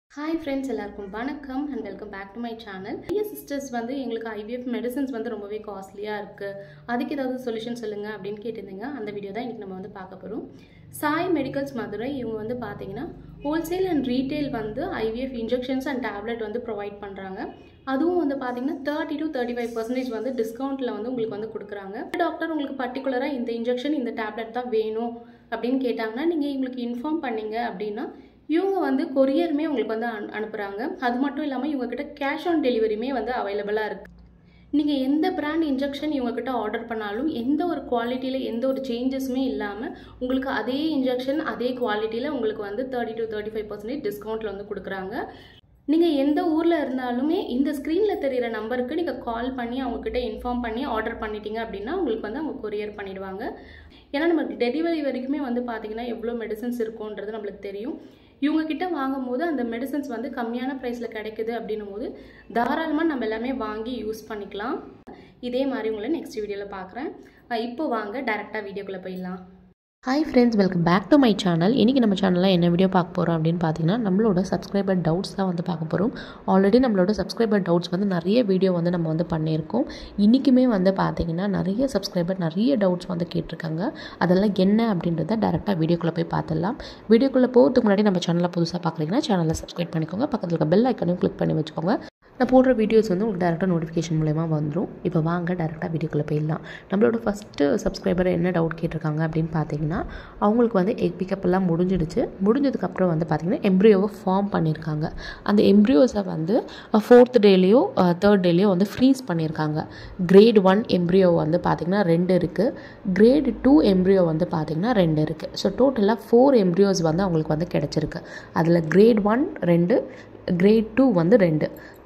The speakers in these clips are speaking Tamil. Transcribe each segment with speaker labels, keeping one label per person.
Speaker 1: ஹாய் ஃப்ரெண்ட்ஸ் எல்லாருக்கும் வணக்கம் and welcome back to my channel நிறைய சிஸ்டர்ஸ் வந்து எங்களுக்கு ஐவிஎஃப் மெடிசன்ஸ் வந்து ரொம்பவே காஸ்ட்லியாக இருக்குது அதுக்கு ஏதாவது சொல்யூஷன் சொல்லுங்கள் அப்படின்னு கேட்டிருந்தீங்க அந்த வீடியோ தான் இன்றைக்கி நம்ம வந்து பார்க்க போகிறோம் சாய் மெடிக்கல்ஸ் மதுரை இவங்க வந்து பார்த்தீங்கன்னா ஹோல்சேல் அண்ட் ரீட்டைல் வந்து ஐவிஎஃப் இன்ஜெக்ஷன்ஸ் அண்ட் டேப்லெட் வந்து ப்ரொவைட் பண்ணுறாங்க அதுவும் வந்து பார்த்தீங்கன்னா thirty to thirty five percentage வந்து டிஸ்கவுண்ட்டில் வந்து உங்களுக்கு வந்து கொடுக்குறாங்க டாக்டர் உங்களுக்கு பர்டிகுலராக இந்த இன்ஜெக்ஷன் இந்த டேப்லெட் தான் வேணும் அப்படின்னு கேட்டாங்கன்னா நீங்கள் இவங்களுக்கு இன்ஃபார்ம் பண்ணீங்க அப்படின்னா இவங்க வந்து கொரியருமே உங்களுக்கு வந்து அனு அனுப்புகிறாங்க அது மட்டும் இல்லாமல் இவங்கக்கிட்ட கேஷ் ஆன் டெலிவரியுமே வந்து அவைலபிளாக இருக்குது நீங்கள் எந்த பிராண்ட் இன்ஜெக்ஷன் இவங்கக்கிட்ட ஆர்டர் பண்ணாலும் எந்த ஒரு குவாலிட்டியில் எந்த ஒரு சேஞ்சஸுமே இல்லாமல் உங்களுக்கு அதே இன்ஜெக்ஷன் அதே குவாலிட்டியில் உங்களுக்கு வந்து thirty to thirty five percentage டிஸ்கவுண்ட்டில் வந்து கொடுக்குறாங்க நீங்கள் எந்த ஊரில் இருந்தாலுமே இந்த ஸ்க்ரீனில் தெரிகிற நம்பருக்கு நீங்கள் கால் பண்ணி அவங்கக்கிட்ட இன்ஃபார்ம் பண்ணி ஆர்டர் பண்ணிட்டீங்க அப்படின்னா உங்களுக்கு வந்து அவங்க கொரியர் பண்ணிடுவாங்க ஏன்னா நமக்கு டெலிவரி வரைக்குமே வந்து பார்த்தீங்கன்னா எவ்வளோ மெடிசன்ஸ் இருக்குன்றது நம்மளுக்கு தெரியும் இவங்க கிட்ட வாங்கும் போது அந்த மெடிசன்ஸ் வந்து கம்மியான ப்ரைஸில் கிடைக்குது அப்படின்னும் போது தாராளமாக நம்ம எல்லாமே வாங்கி யூஸ் பண்ணிக்கலாம் இதே மாதிரி உங்களை நெக்ஸ்ட் வீடியோவில் பார்க்குறேன் இப்போ வாங்க டேரெக்டாக வீடியோக்குள்ளே போயிடலாம்
Speaker 2: hi friends welcome back to my channel இன்றைக்கி நம்ம சேனலில் என்ன வீடியோ பார்க்க போகிறோம் அப்படின்னு பார்த்தீங்கன்னா நம்மளோட சப்ஸ்கிரைபர் டவுட்ஸ் தான் வந்து பார்க்க போகிறோம் ஆல்ரெடி நம்மளோட சப்ஸ்கிரைபர் டவுட்ஸ் வந்து நிறைய வீடியோ வந்து நம்ம வந்து பண்ணியிருக்கோம் இன்றைக்குமே வந்து பார்த்தீங்கன்னா நிறைய சப்ஸ்கிரைபர் நிறைய டவுட்ஸ் வந்து கேட்டிருக்காங்க அதெல்லாம் என்ன அப்படின்றத டேரெக்டாக வீடியோக்குள்ளே போய் பார்த்துடலாம் வீடியோக்குள்ளே போகிறதுக்கு முன்னாடி நம்ம சேனலில் புதுசாக பார்க்குறீங்கன்னா சேனலை சப்ஸ்கிரைப் பண்ணிக்கோங்க பக்கத்தில் இருக்க பெல் ஐக்கனையும் கிளிக் பண்ணி வச்சுக்கோங்க நான் போடுற வீடியோஸ் வந்து உங்களுக்கு டேரெக்டாக நோட்டிஃபிகேஷன் மூலயமா வந்துடும் இப்போ வாங்க டேரெக்டாக வீடியோக்குள்ளே போயிடலாம் நம்மளோட ஃபஸ்ட்டு சப்ஸ்கிரைபர் என்ன டவுட் கேட்டிருக்காங்க அப்படின்னு பார்த்தீங்கன்னா அவங்களுக்கு வந்து எக் பிக்கப் எல்லாம் முடிஞ்சிடுச்சு முடிஞ்சதுக்கப்புறம் வந்து பார்த்திங்கன்னா எம்ப்ரியோவை ஃபார்ம் பண்ணியிருக்காங்க அந்த எம்ப்ரியோஸை வந்து ஃபோர்த் டேலேயோ தேர்ட் டேலேயோ வந்து ஃப்ரீஸ் பண்ணியிருக்காங்க கிரேட் ஒன் எம்ப்ரியோ வந்து பார்த்திங்கன்னா ரெண்டு இருக்குது கிரேட் டூ எம்ப்ரியோ வந்து பார்த்திங்கன்னா ரெண்டு இருக்குது ஸோ டோட்டலாக ஃபோர் எம்ப்ரியோஸ் வந்து அவங்களுக்கு வந்து கிடச்சிருக்கு அதில் கிரேட் ஒன் ரெண்டு கிரேட் டூ வந்து ரெண்டு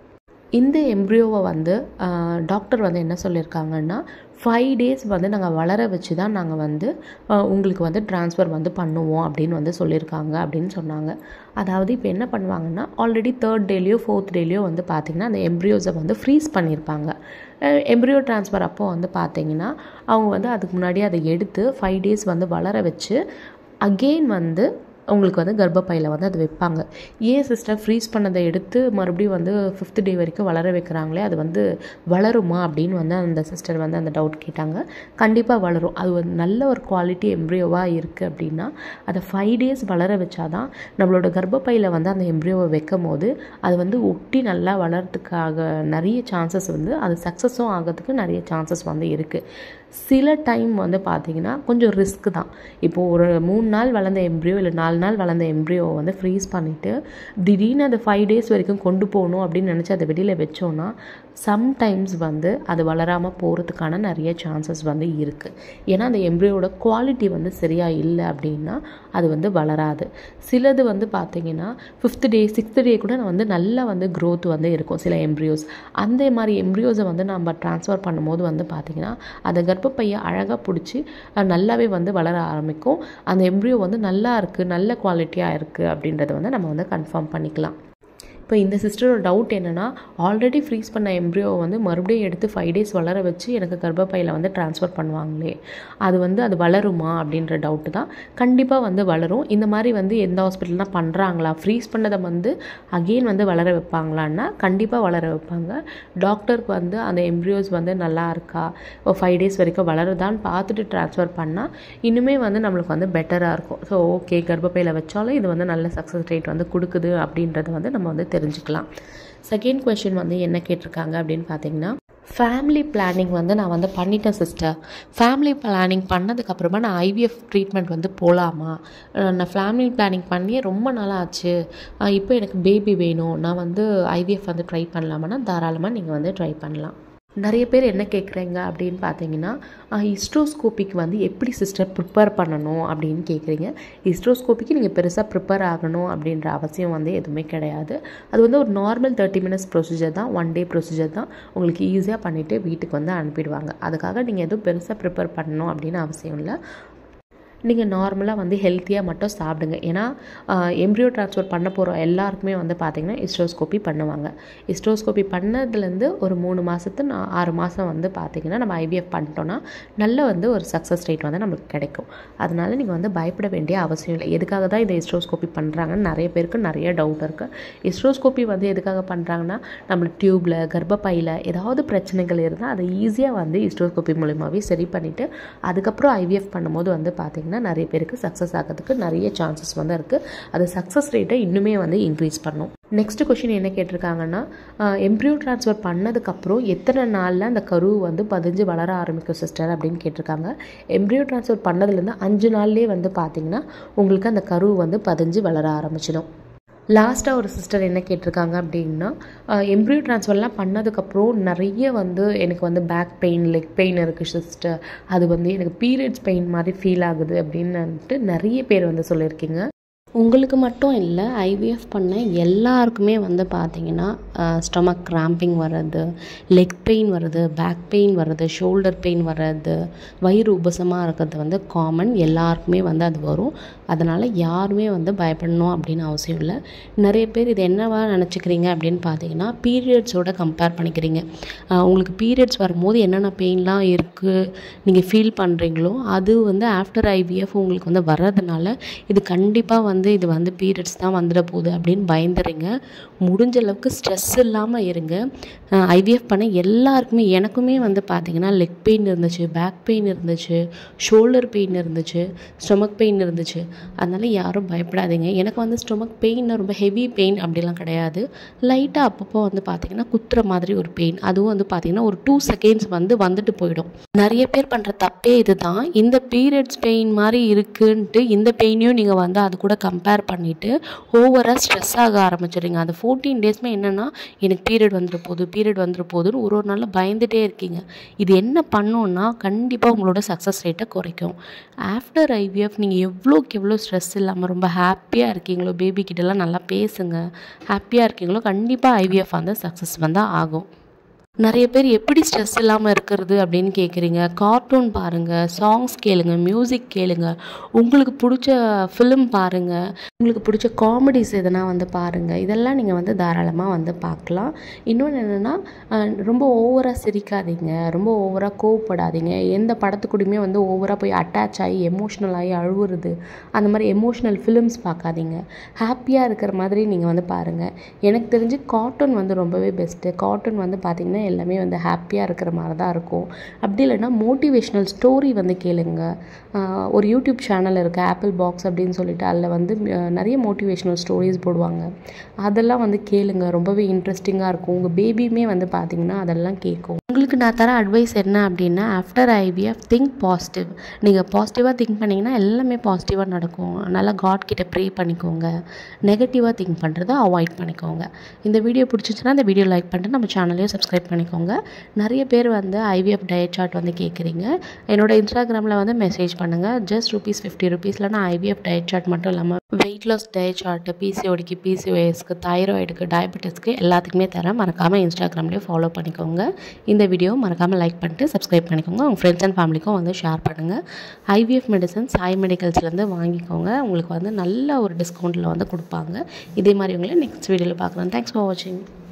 Speaker 2: இந்த எம்ப்ரியோவை வந்து டாக்டர் வந்து என்ன சொல்லியிருக்காங்கன்னா ஃபைவ் டேஸ் வந்து நாங்கள் வளர வச்சு தான் நாங்கள் வந்து உங்களுக்கு வந்து ட்ரான்ஸ்ஃபர் வந்து பண்ணுவோம் அப்படின்னு வந்து சொல்லியிருக்காங்க அப்படின்னு சொன்னாங்க அதாவது இப்போ என்ன பண்ணுவாங்கன்னா ஆல்ரெடி தேர்ட் டேலேயோ ஃபோர்த் டேலேயோ வந்து பார்த்திங்கன்னா அந்த எம்ப்ரியோஸை வந்து ஃப்ரீஸ் பண்ணியிருப்பாங்க எம்ப்ரியோ ட்ரான்ஸ்ஃபர் அப்போ வந்து பார்த்திங்கன்னா அவங்க வந்து அதுக்கு முன்னாடி அதை எடுத்து ஃபைவ் டேஸ் வந்து வளர வச்சு அகெயின் வந்து உங்களுக்கு வந்து கர்ப்பப்பையில் வந்து அது வைப்பாங்க ஏன் சிஸ்டர் ஃப்ரீஸ் பண்ணதை எடுத்து மறுபடியும் வந்து ஃபிஃப்த் டே வரைக்கும் வளர வைக்கிறாங்களே அது வந்து வளருமா அப்படின்னு வந்து அந்த சிஸ்டர் வந்து அந்த டவுட் கேட்டாங்க கண்டிப்பாக வளரும் அது ஒரு நல்ல ஒரு குவாலிட்டி எம்ப்ரியோவாக இருக்குது அப்படின்னா அதை ஃபைவ் டேஸ் வளர வச்சாதான் நம்மளோட கர்ப்பப்பையில் வந்து அந்த எம்ப்ரியோவை வைக்கும் போது அது வந்து ஒட்டி நல்லா வளர்கிறதுக்காக நிறைய சான்சஸ் வந்து அது சக்ஸஸும் ஆகிறதுக்கு நிறைய சான்சஸ் வந்து இருக்குது சில டைம் வந்து பார்த்திங்கன்னா கொஞ்சம் ரிஸ்க் தான் இப்போது ஒரு மூணு நாள் வளர்ந்த எம்ப்ரியோ இல்லை நாலு நாள் வளர்ந்த எம்ப்ரியோவை வந்து ஃப்ரீஸ் பண்ணிவிட்டு திடீர்னு அதை ஃபைவ் டேஸ் வரைக்கும் கொண்டு போகணும் அப்படின்னு நினச்சி அதை வெளியில் வச்சோன்னா சம்டைம்ஸ் வந்து அது வளராமல் போகிறதுக்கான நிறைய சான்சஸ் வந்து இருக்குது ஏன்னா அந்த எம்ப்ரியோட குவாலிட்டி வந்து சரியாக இல்லை அப்படின்னா அது வந்து வளராது சிலது வந்து பார்த்திங்கன்னா ஃபிஃப்த் டே சிக்ஸ்த் டே கூட வந்து நல்லா வந்து க்ரோத் வந்து இருக்கும் சில எம்ப்ரியோஸ் அந்த மாதிரி எம்ப்ரியோஸை வந்து நம்ம ட்ரான்ஸ்ஃபர் பண்ணும்போது வந்து பார்த்திங்கன்னா அந்த கர்ப்பப்பையை அழகாக பிடிச்சி நல்லாவே வந்து வளர ஆரம்பிக்கும் அந்த எம்ப்ரியோ வந்து நல்லா இருக்குது நல்ல குவாலிட்டியாக இருக்குது அப்படின்றத வந்து நம்ம வந்து கன்ஃபார்ம் பண்ணிக்கலாம் இப்போ இந்த சிஸ்டரோட டவுட் என்னென்னா ஆல்ரெடி ஃப்ரீஸ் பண்ண எம்ப்ரியோவை வந்து மறுபடியும் எடுத்து ஃபைவ் டேஸ் வளர வச்சு எனக்கு கர்ப்பப்பையில் வந்து ட்ரான்ஸ்ஃபர் பண்ணுவாங்களே அது வந்து அது வளருமா அப்படின்ற டவுட்டு தான் கண்டிப்பாக வந்து வளரும் இந்த மாதிரி வந்து எந்த ஹாஸ்பிட்டல்லாம் பண்ணுறாங்களா ஃப்ரீஸ் பண்ணதை வந்து அகெயின் வந்து வளர வைப்பாங்களான்னா கண்டிப்பாக வளர வைப்பாங்க டாக்டருக்கு வந்து அந்த எம்ப்ரியோஸ் வந்து நல்லா இருக்கா ஒரு ஃபைவ் டேஸ் வரைக்கும் வளருதான்னு பார்த்துட்டு ட்ரான்ஸ்ஃபர் பண்ணால் இன்னுமே வந்து நம்மளுக்கு வந்து பெட்டராக இருக்கும் ஸோ ஓகே கர்ப்பப்பையில் வச்சாலும் இது வந்து நல்ல சக்ஸஸ் ரேட் வந்து கொடுக்குது அப்படின்றத வந்து நம்ம வந்து தெரிஞ்சுக்கலாம் செகண்ட் கொஷின் வந்து என்ன கேட்டிருக்காங்க அப்படின்னு பார்த்தீங்கன்னா ஃபேமிலி பிளானிங் வந்து நான் வந்து பண்ணிட்டேன் சிஸ்டர் ஃபேமிலி பிளானிங் பண்ணதுக்கப்புறமா நான் ஐவிஎஃப் ட்ரீட்மெண்ட் வந்து போகலாமா நான் ஃபேமிலி பிளானிங் பண்ணியே ரொம்ப நாளாக ஆச்சு இப்போ எனக்கு பேபி வேணும் நான் வந்து ஐவிஎஃப் வந்து ட்ரை பண்ணலாமான்னா தாராளமாக நீங்கள் வந்து ட்ரை பண்ணலாம் நிறைய பேர் என்ன கேட்குறீங்க அப்படின்னு பார்த்தீங்கன்னா ஹிஸ்ட்ரோஸ்கோப்பிக்கு வந்து எப்படி சிஸ்டர் ப்ரிப்பேர் பண்ணணும் அப்படின்னு கேட்குறீங்க ஹிஸ்ட்ரோஸ்கோப்பிக்கு நீங்கள் பெருசாக ப்ரிப்பேர் ஆகணும் அப்படின்ற அவசியம் வந்து எதுவுமே கிடையாது அது வந்து ஒரு நார்மல் தேர்ட்டி மினிட்ஸ் ப்ரொசீஜர் தான் ஒன் டே ப்ரொசீஜர் தான் உங்களுக்கு ஈஸியாக பண்ணிவிட்டு வீட்டுக்கு வந்து அனுப்பிடுவாங்க அதுக்காக நீங்கள் எதுவும் பெருசாக ப்ரிப்பேர் பண்ணணும் அப்படின்னு அவசியம் இல்லை நீங்கள் நார்மலாக வந்து ஹெல்த்தியாக மட்டும் சாப்பிடுங்க ஏன்னா எம்ப்ரியோ ட்ரான்ஸ்ஃபர் பண்ண போகிற எல்லாருக்குமே வந்து பார்த்திங்கன்னா இஸ்ட்ரோஸ்கோப்பி பண்ணுவாங்க இஸ்ட்ரோஸ்கோப்பி பண்ணதுலேருந்து ஒரு மூணு மாதத்து நான் ஆறு மாதம் வந்து பார்த்திங்கன்னா நம்ம ஐவிஎஃப் பண்ணிட்டோன்னா நல்ல வந்து ஒரு சக்ஸஸ் ரேட் வந்து நம்மளுக்கு கிடைக்கும் அதனால நீங்கள் வந்து பயப்பட வேண்டிய அவசியம் இல்லை எதுக்காக தான் இந்த இஸ்ட்ரோஸ்கோப்பி பண்ணுறாங்கன்னு நிறைய பேருக்கு நிறைய டவுட் இருக்குது இஸ்ட்ரோஸ்கோப்பி வந்து எதுக்காக பண்ணுறாங்கன்னா நம்மளுக்கு டியூப்பில் கர்ப்பப்பையில் ஏதாவது பிரச்சனைகள் இருந்தால் அதை ஈஸியாக வந்து இஸ்ட்ரோஸ்கோப்பி மூலிமாவே சரி பண்ணிவிட்டு அதுக்கப்புறம் ஐவிஎஃப் பண்ணும்போது வந்து பார்த்திங்கன்னா நிறைய பேருக்கு சக்ஸஸ் ஆகிறதுக்கு நிறைய சான்சஸ் வந்து இருக்குது அது சக்ஸஸ் ரேட்டை இன்னுமே வந்து இன்க்ரீஸ் பண்ணும் நெக்ஸ்ட் கொஷின் என்ன கேட்டிருக்காங்கன்னா எம்ப்ரியோ ட்ரான்ஸ்ஃபர் பண்ணதுக்கப்புறம் எத்தனை நாளில் அந்த கரு வந்து பதிஞ்சு வளர ஆரம்பிக்கும் சிஸ்டர் அப்படின்னு கேட்டிருக்காங்க எம்ப்ரியோ ட்ரான்ஸ்ஃபர் பண்ணதுலேருந்து அஞ்சு நாள்லேயே வந்து பார்த்திங்கன்னா உங்களுக்கு அந்த கரு வந்து பதிஞ்சு வளர ஆரம்பிச்சிடும் லாஸ்ட்டாக ஒரு சிஸ்டர் என்ன கேட்டிருக்காங்க அப்படின்னா எம்ப்ரியோ ட்ரான்ஸ்ஃபர்லாம் பண்ணதுக்கப்புறம் நிறைய வந்து எனக்கு வந்து பேக் பெயின் லெக் பெயின் இருக்குது சிஸ்டர் அது வந்து எனக்கு பீரியட்ஸ் பெயின் மாதிரி ஃபீல் ஆகுது அப்படின்னுட்டு நிறைய பேர் வந்து சொல்லியிருக்கீங்க
Speaker 1: உங்களுக்கு மட்டும் இல்லை ஐவிஎஃப் பண்ண எல்லாருக்குமே வந்து பார்த்தீங்கன்னா ஸ்டொமக் கிராம்பிங் வர்றது லெக் பெயின் வருது பேக் பெயின் வருது ஷோல்டர் பெயின் வர்றது வயிறு உபசமாக இருக்கிறது வந்து காமன் எல்லாருக்குமே வந்து அது வரும் அதனால் யாருமே வந்து பயப்படணும் அப்படின்னு அவசியம் இல்லை நிறைய பேர் இது என்னவா நினச்சிக்கிறீங்க அப்படின்னு பார்த்தீங்கன்னா பீரியட்ஸோட கம்பேர் பண்ணிக்கிறீங்க உங்களுக்கு பீரியட்ஸ் வரும்போது என்னென்ன பெயின்லாம் இருக்குது நீங்கள் ஃபீல் பண்ணுறீங்களோ அது வந்து ஆஃப்டர் ஐவிஎஃப் உங்களுக்கு வந்து வர்றதுனால இது கண்டிப்பாக வந்து இது வந்து பீரியட்ஸ் தான் வந்துட போகுது அப்படின்னு பயந்துறீங்க முடிஞ்ச அளவுக்கு ஸ்ட்ரெஸ் இல்லாமல் இருங்க ஐவிஎஃப் பண்ண எல்லாருக்குமே எனக்குமே வந்து பார்த்திங்கன்னா லெக் பெயின் இருந்துச்சு பேக் பெயின் இருந்துச்சு ஷோல்டர் பெயின் இருந்துச்சு ஸ்டொமக் பெயின் இருந்துச்சு அதனால் யாரும் பயப்படாதீங்க எனக்கு வந்து ஸ்டொமக் பெயின் ரொம்ப ஹெவி பெயின் அப்படிலாம் கிடையாது லைட்டாக அப்பப்போ வந்து பார்த்திங்கன்னா குத்துற மாதிரி ஒரு பெயின் அதுவும் வந்து பார்த்திங்கன்னா ஒரு டூ செகண்ட்ஸ் வந்து வந்துட்டு போயிடும் நிறைய பேர் பண்ணுற தப்பே இதுதான் இந்த பீரியட்ஸ் பெயின் மாதிரி இருக்குன்ட்டு இந்த பெயினையும் நீங்கள் வந்து அது கூட கம்பேர் பண்ணிவிட்டு ஓவராக ஸ்ட்ரெஸ் ஆக ஆரம்பிச்சிடுங்க அந்த ஃபோர்டீன் டேஸ்மே என்னென்னா எனக்கு பீரியட் வந்துட போகுது பீரியட் வந்துட போகுதுன்னு ஒரு ஒரு நாளில் பயந்துகிட்டே இருக்கீங்க இது என்ன பண்ணுன்னா கண்டிப்பாக உங்களோட சக்ஸஸ் ரேட்டை குறைக்கும் ஆஃப்டர் ஐவிஎஃப் நீங்கள் எவ்வளோக்கு எவ்வளோ ஸ்ட்ரெஸ் இல்லாமல் ரொம்ப ஹாப்பியாக இருக்கீங்களோ பேபி கிட்டலாம் நல்லா பேசுங்க ஹாப்பியாக இருக்கீங்களோ கண்டிப்பாக ஐவிஎஃப் வந்து சக்ஸஸ் வந்தால் ஆகும் நிறைய பேர் எப்படி ஸ்ட்ரெஸ் இல்லாமல் இருக்கிறது அப்படின்னு கேட்குறீங்க கார்ட்டூன் பாருங்கள் சாங்ஸ் கேளுங்க மியூசிக் கேளுங்க உங்களுக்கு பிடிச்ச ஃபிலிம் பாருங்கள் உங்களுக்கு பிடிச்ச காமெடிஸ் எதனா வந்து பாருங்கள் இதெல்லாம் நீங்கள் வந்து தாராளமாக வந்து பார்க்கலாம் இன்னொன்று என்னென்னா ரொம்ப ஓவராக சிரிக்காதீங்க ரொம்ப ஓவராக கோவப்படாதீங்க எந்த படத்துக்கூடயுமே வந்து ஓவராக போய் அட்டாச் ஆகி எமோஷ்னல் ஆகி அழுவுறது அந்த மாதிரி எமோஷ்னல் ஃபிலிம்ஸ் பார்க்காதீங்க ஹாப்பியாக இருக்கிற மாதிரி நீங்கள் வந்து பாருங்கள் எனக்கு தெரிஞ்சு கார்ட்டூன் வந்து ரொம்பவே பெஸ்ட்டு கார்ட்டூன் வந்து பார்த்திங்கன்னா எல்லாமே வந்து ஹாப்பியாக இருக்கிற மாதிரி தான் இருக்கும் அப்படி இல்லைன்னா மோட்டிவேஷ்னல் ஸ்டோரி வந்து கேளுங்க ஒரு யூடியூப் சேனல் இருக்குது ஆப்பிள் பாக்ஸ் அப்படின்னு சொல்லிட்டு அதில் வந்து நிறைய மோட்டிவேஷ்னல் ஸ்டோரிஸ் போடுவாங்க அதெல்லாம் வந்து கேளுங்க ரொம்பவே இன்ட்ரெஸ்டிங்காக இருக்கும் உங்கள் பேபியுமே வந்து பார்த்திங்கன்னா அதெல்லாம் கேட்கும் உங்களுக்கு நான் தர அட்வைஸ் என்ன அப்படின்னா ஆஃப்டர் ஐவிஎஃப் திங்க் பாசிட்டிவ் நீங்கள் பாசிட்டிவாக திங்க் பண்ணிங்கன்னா எல்லாமே பாசிட்டிவாக நடக்கும் நல்லா காட் கிட்ட ப்ரே பண்ணிக்கோங்க நெகட்டிவாக திங்க் பண்ணுறதை அவாய்ட் பண்ணிக்கோங்க இந்த வீடியோ பிடிச்சிச்சுன்னா இந்த வீடியோ லைக் பண்ணிட்டு நம்ம சேனலையும் சப்ஸ்கிரைப் பண்ணிக்கோங்க நிறைய பேர் வந்து ஐவிஎஃப் டயட் சார்ட் வந்து கேட்குறீங்க என்னோட இன்ஸ்டாகிராமில் வந்து மெசேஜ் பண்ணுங்கள் ஜஸ்ட் ருபீஸ் ஃபிஃப்டி ருபீஸில் நான் ஐவிஎஃப் டயட் சார்ட் மட்டும் இல்லாமல் வெயிட் லாஸ் டயட் சார்ட்டு பிசிஓடிக்கு பிசிஓஎஸ்க்கு தைராய்டுக்கு டயபெட்டிஸ்க்கு எல்லாத்துக்குமே தரேன் மறக்காமல் இன்ஸ்டாகிராம்லேயே ஃபாலோ பண்ணிக்கோங்க இந்த வீடியோ மறக்காமல் லைக் பண்ணிட்டு சப்ஸ்கிரைப் பண்ணிக்கோங்க உங்கள் ஃப்ரெண்ட்ஸ் அண்ட் ஃபேமிலிக்கும் வந்து ஷேர் பண்ணுங்கள் ஐவிஎஃப் மெடிசன் சாய் மெடிக்கல்ஸ்லேருந்து வாங்கிக்கோங்க உங்களுக்கு வந்து நல்ல ஒரு டிஸ்கவுண்ட்டில் வந்து கொடுப்பாங்க இதே மாதிரி உங்களை நெக்ஸ்ட் வீடியோவில் பார்க்குறேன் தேங்க்ஸ் ஃபார் வாட்சிங்